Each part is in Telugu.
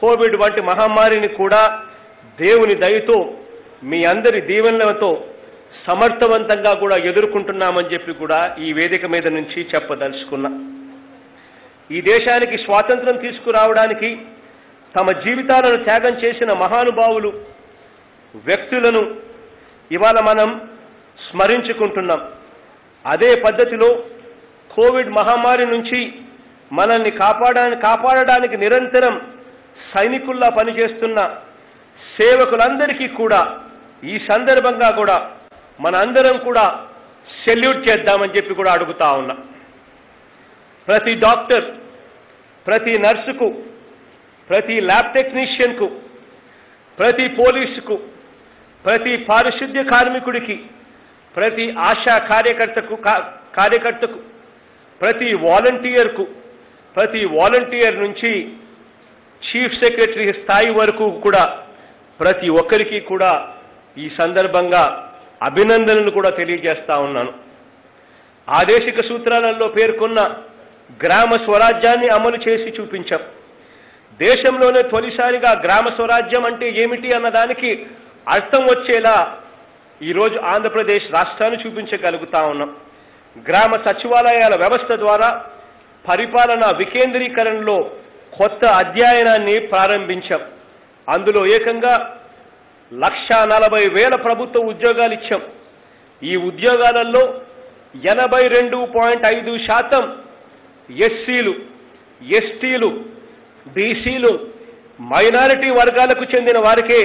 కోవిడ్ వంటి మహమ్మారిని కూడా దేవుని దయతో మీ అందరి దీవెనలతో సమర్థవంతంగా కూడా ఎదుర్కొంటున్నామని చెప్పి కూడా ఈ వేదిక మీద నుంచి చెప్పదలుచుకున్నా ఈ దేశానికి స్వాతంత్రం తీసుకురావడానికి తమ జీవితాలను త్యాగం చేసిన మహానుభావులు వ్యక్తులను ఇవాళ మనం స్మరించుకుంటున్నాం అదే పద్ధతిలో కోవిడ్ మహమ్మారి నుంచి మనల్ని కాపాడడానికి కాపాడడానికి నిరంతరం సైనికుల్లా పనిచేస్తున్న సేవకులందరికీ కూడా ఈ సందర్భంగా కూడా మన అందరం కూడా సెల్యూట్ చేద్దామని చెప్పి కూడా అడుగుతా ఉన్నా ప్రతి డాక్టర్ ప్రతి నర్సుకు ప్రతి ల్యాబ్ టెక్నీషియన్కు ప్రతి పోలీసుకు ప్రతి పారిశుద్ధ్య కార్మికుడికి ప్రతి ఆశా కార్యకర్తకు కా- కార్యకర్తకు ప్రతి వాలంటీర్కు ప్రతి వాలంటీర్ నుంచి చీఫ్ సెక్రటరీ స్థాయి వరకు కూడా ప్రతి ఒక్కరికి కూడా ఈ సందర్భంగా అభినందనలు కూడా తెలియజేస్తా ఉన్నాను ఆదేశిక సూత్రాలలో పేర్కొన్న గ్రామ స్వరాజ్యాన్ని అమలు చేసి చూపించాం దేశంలోనే తొలిసారిగా గ్రామ స్వరాజ్యం అంటే ఏమిటి అన్నదానికి అర్థం వచ్చేలా ఈరోజు ఆంధ్రప్రదేశ్ రాష్ట్రాన్ని చూపించగలుగుతా ఉన్నాం గ్రామ సచివాలయాల వ్యవస్థ ద్వారా పరిపాలన వికేంద్రీకరణలో కొత్త అధ్యయనాన్ని ప్రారంభించాం అందులో ఏకంగా లక్షా నలభై వేల ప్రభుత్వ ఉద్యోగాలు ఇచ్చాం ఈ ఉద్యోగాలలో ఎనభై రెండు పాయింట్ ఐదు శాతం ఎస్సీలు ఎస్టీలు బీసీలు మైనారిటీ వర్గాలకు చెందిన వారికే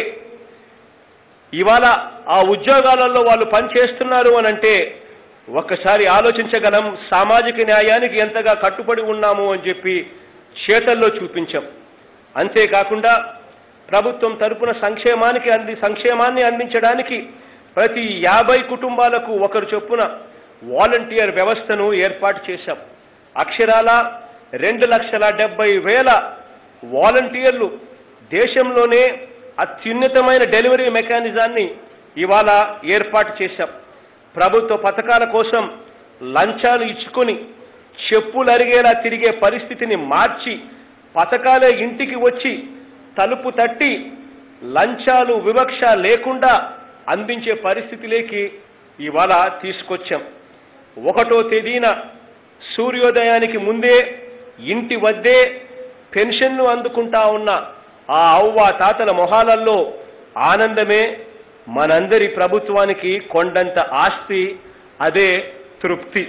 ఇవాళ ఆ ఉద్యోగాలలో వాళ్ళు పనిచేస్తున్నారు అని అంటే ఒక్కసారి ఆలోచించగలం సామాజిక న్యాయానికి ఎంతగా కట్టుబడి ఉన్నాము అని చెప్పి చేతల్లో చూపించాం అంతేకాకుండా ప్రభుత్వం తరపున సంక్షేమానికి అంది సంక్షేమాన్ని అందించడానికి ప్రతి యాభై కుటుంబాలకు ఒకరు చొప్పున వాలంటీర్ వ్యవస్థను ఏర్పాటు చేశాం అక్షరాల రెండు లక్షల డెబ్బై వేల వాలంటీర్లు దేశంలోనే అత్యున్నతమైన డెలివరీ మెకానిజాన్ని ఇవాళ ఏర్పాటు చేశాం ప్రభుత్వ పథకాల కోసం లంచాలు ఇచ్చుకొని చెప్పులు అరిగేలా తిరిగే పరిస్థితిని మార్చి పథకాలే ఇంటికి వచ్చి తలుపు తట్టి లంచాలు వివక్ష లేకుండా అందించే పరిస్థితిలోకి ఇవాళ తీసుకొచ్చాం ఒకటో తేదీన సూర్యోదయానికి ముందే ఇంటి వద్దే పెన్షన్లు అందుకుంటా ఉన్న ఆ అవ్వ తాతల మొహాలల్లో ఆనందమే మనందరి ప్రభుత్వానికి కొండంత ఆస్తి అదే తృప్తి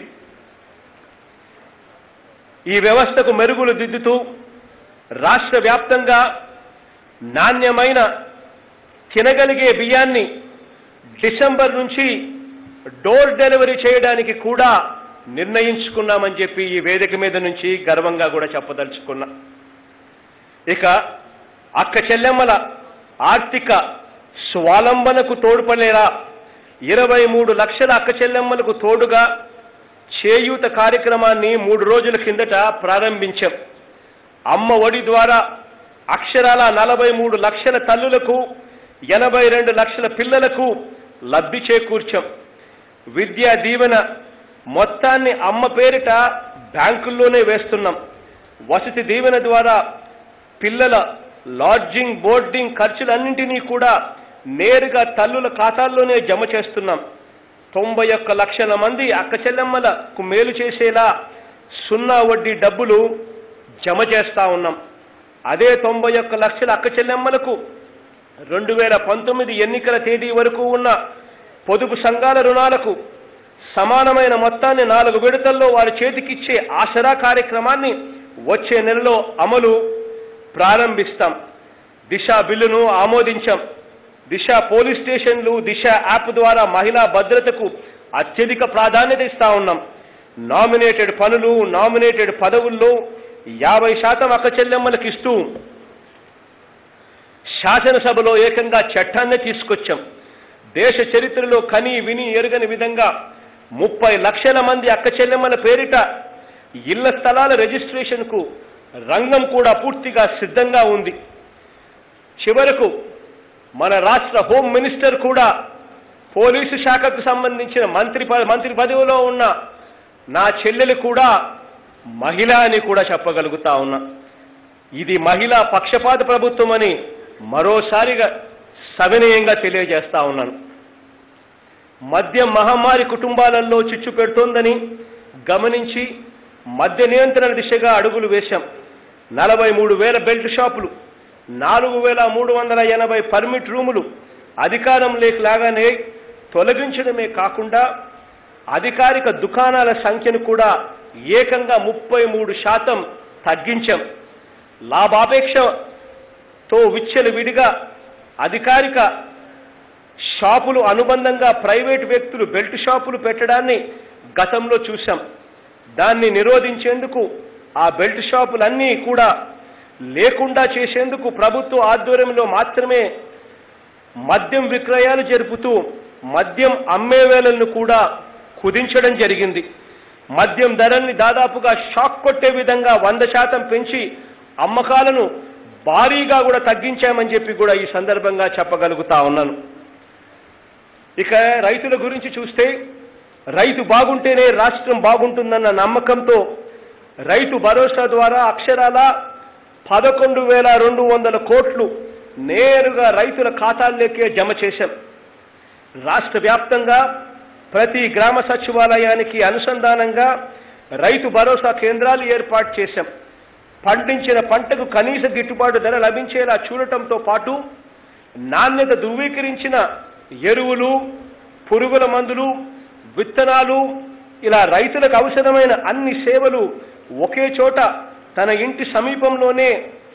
ఈ వ్యవస్థకు మెరుగులు దిద్దుతూ రాష్ట్ర వ్యాప్తంగా నాణ్యమైన తినగలిగే బియ్యాన్ని డిసెంబర్ నుంచి డోర్ డెలివరీ చేయడానికి కూడా నిర్ణయించుకున్నామని చెప్పి ఈ వేదిక మీద నుంచి గర్వంగా కూడా చెప్పదలుచుకున్నా ఇక అక్క చెల్లెమ్మల ఆర్థిక స్వాలంబనకు తోడ్పడేలా ఇరవై మూడు లక్షల అక్క చెల్లెమ్మలకు తోడుగా చేయూత కార్యక్రమాన్ని మూడు రోజుల కిందట ప్రారంభించాం అమ్మ ఒడి ద్వారా అక్షరాల నలభై మూడు లక్షల తల్లులకు ఎనభై రెండు లక్షల పిల్లలకు లబ్ధి చేకూర్చాం విద్యా దీవెన మొత్తాన్ని అమ్మ పేరిట బ్యాంకుల్లోనే వేస్తున్నాం వసతి దీవెన ద్వారా పిల్లల లాడ్జింగ్ బోర్డింగ్ ఖర్చులన్నింటినీ కూడా నేరుగా తల్లుల ఖాతాల్లోనే జమ చేస్తున్నాం తొంభై ఒక్క లక్షల మంది అక్క చెల్లెమ్మలకు మేలు చేసేలా సున్నా వడ్డీ డబ్బులు జమ చేస్తా ఉన్నాం అదే తొంభై ఒక్క లక్షల అక్క చెల్లెమ్మలకు రెండు వేల పంతొమ్మిది ఎన్నికల తేదీ వరకు ఉన్న పొదుపు సంఘాల రుణాలకు సమానమైన మొత్తాన్ని నాలుగు విడతల్లో వారి చేతికిచ్చే ఆసరా కార్యక్రమాన్ని వచ్చే నెలలో అమలు ప్రారంభిస్తాం దిశ బిల్లును ఆమోదించాం దిశ పోలీస్ స్టేషన్లు దిశ యాప్ ద్వారా మహిళా భద్రతకు అత్యధిక ప్రాధాన్యత ఇస్తా ఉన్నాం నామినేటెడ్ పనులు నామినేటెడ్ పదవుల్లో యాభై శాతం అక్క చెల్లెమ్మలకు ఇస్తూ శాసనసభలో ఏకంగా చట్టాన్ని తీసుకొచ్చాం దేశ చరిత్రలో కని విని ఎరుగని విధంగా ముప్పై లక్షల మంది అక్క చెల్లెమ్మల పేరిట ఇళ్ల స్థలాల రిజిస్ట్రేషన్కు రంగం కూడా పూర్తిగా సిద్ధంగా ఉంది చివరకు మన రాష్ట్ర హోమ్ మినిస్టర్ కూడా పోలీసు శాఖకు సంబంధించిన మంత్రి ప- మంత్రి పదవిలో ఉన్న నా చెల్లెలు కూడా మహిళ అని కూడా చెప్పగలుగుతా ఉన్నా ఇది మహిళా పక్షపాత ప్రభుత్వం అని మరోసారిగా సవినయంగా తెలియజేస్తా ఉన్నాను మద్యం మహమ్మారి కుటుంబాలలో చిచ్చు పెడుతోందని గమనించి మద్య నియంత్రణ దిశగా అడుగులు వేశాం నలభై మూడు వేల బెల్ట్ షాపులు నాలుగు వేల మూడు వందల ఎనభై పర్మిట్ రూములు అధికారం లేకలాగానే తొలగించడమే కాకుండా అధికారిక దుకాణాల సంఖ్యను కూడా ఏకంగా ముప్పై మూడు శాతం తగ్గించాం లాభాపేక్షతో విచ్చలు విడిగా అధికారిక షాపులు అనుబంధంగా ప్రైవేట్ వ్యక్తులు బెల్ట్ షాపులు పెట్టడాన్ని గతంలో చూశాం దాన్ని నిరోధించేందుకు ఆ బెల్ట్ షాపులన్నీ కూడా లేకుండా చేసేందుకు ప్రభుత్వ ఆధ్వర్యంలో మాత్రమే మద్యం విక్రయాలు జరుపుతూ మద్యం అమ్మే వేళలను కూడా కుదించడం జరిగింది మద్యం ధరల్ని దాదాపుగా షాక్ కొట్టే విధంగా వంద శాతం పెంచి అమ్మకాలను భారీగా కూడా తగ్గించామని చెప్పి కూడా ఈ సందర్భంగా చెప్పగలుగుతా ఉన్నాను ఇక రైతుల గురించి చూస్తే రైతు బాగుంటేనే రాష్ట్రం బాగుంటుందన్న నమ్మకంతో రైతు భరోసా ద్వారా అక్షరాల పదకొండు వేల రెండు వందల కోట్లు నేరుగా రైతుల ఖాతాల్లోకే జమ చేశాం రాష్ట్ర వ్యాప్తంగా ప్రతి గ్రామ సచివాలయానికి అనుసంధానంగా రైతు భరోసా కేంద్రాలు ఏర్పాటు చేశాం పండించిన పంటకు కనీస గిట్టుబాటు ధర లభించేలా చూడటంతో పాటు నాణ్యత ధృవీకరించిన ఎరువులు పురుగుల మందులు విత్తనాలు ఇలా రైతులకు అవసరమైన అన్ని సేవలు ఒకే చోట తన ఇంటి సమీపంలోనే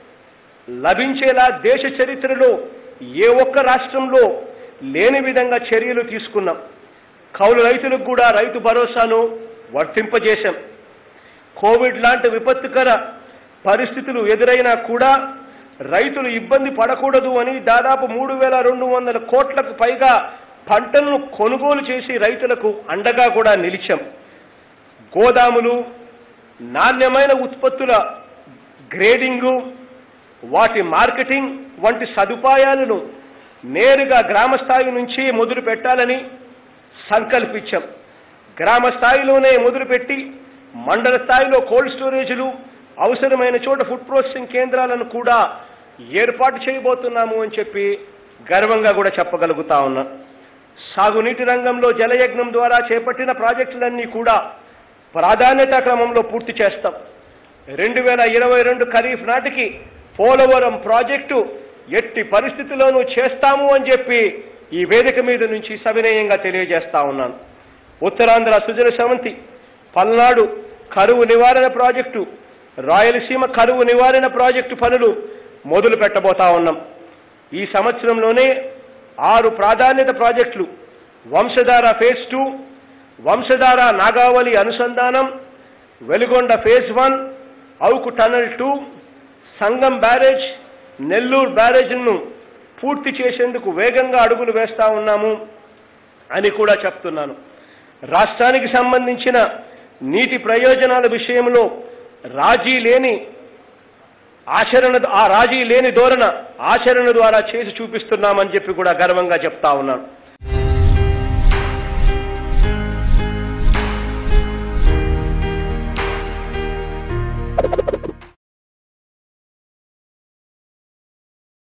లభించేలా దేశ చరిత్రలో ఏ ఒక్క రాష్ట్రంలో లేని విధంగా చర్యలు తీసుకున్నాం కౌలు రైతులకు కూడా రైతు భరోసాను వర్తింపజేశాం కోవిడ్ లాంటి విపత్తుకర పరిస్థితులు ఎదురైనా కూడా రైతులు ఇబ్బంది పడకూడదు అని దాదాపు మూడు వేల రెండు వందల కోట్లకు పైగా పంటలను కొనుగోలు చేసి రైతులకు అండగా కూడా నిలిచాం గోదాములు నాణ్యమైన ఉత్పత్తుల గ్రేడింగు వాటి మార్కెటింగ్ వంటి సదుపాయాలను నేరుగా గ్రామ స్థాయి నుంచి మొదలు పెట్టాలని సంకల్పించాం గ్రామ స్థాయిలోనే మొదలుపెట్టి మండల స్థాయిలో కోల్డ్ స్టోరేజీలు అవసరమైన చోట ఫుడ్ ప్రాసెసింగ్ కేంద్రాలను కూడా ఏర్పాటు చేయబోతున్నాము అని చెప్పి గర్వంగా కూడా చెప్పగలుగుతా ఉన్నా సాగునీటి రంగంలో జలయజ్ఞం ద్వారా చేపట్టిన ప్రాజెక్టులన్నీ కూడా ప్రాధాన్యత క్రమంలో పూర్తి చేస్తాం రెండు వేల ఇరవై రెండు ఖరీఫ్ నాటికి పోలవరం ప్రాజెక్టు ఎట్టి పరిస్థితుల్లోనూ చేస్తాము అని చెప్పి ఈ వేదిక మీద నుంచి సవినయంగా తెలియజేస్తా ఉన్నాను ఉత్తరాంధ్ర సుజల సమంతి పల్నాడు కరువు నివారణ ప్రాజెక్టు రాయలసీమ కరువు నివారణ ప్రాజెక్టు పనులు మొదలు పెట్టబోతా ఉన్నాం ఈ సంవత్సరంలోనే ఆరు ప్రాధాన్యత ప్రాజెక్టులు వంశధార ఫేజ్ టూ వంశధార నాగావళి అనుసంధానం Veligonda phase one Avuku tunnel two Sangam barrage Nellore బ్యారేజ్ను పూర్తి చేసేందుకు వేగంగా అడుగులు వేస్తా ఉన్నాము అని కూడా చెప్తున్నాను రాష్ట్రానికి సంబంధించిన నీటి ప్రయోజనాల విషయంలో రాజీ లేని ఆచరణ ఆ రాజీ లేని ధోరణ ఆచరణ ద్వారా చేసి చూపిస్తున్నామని చెప్పి కూడా గర్వంగా చెప్తా ఉన్నాను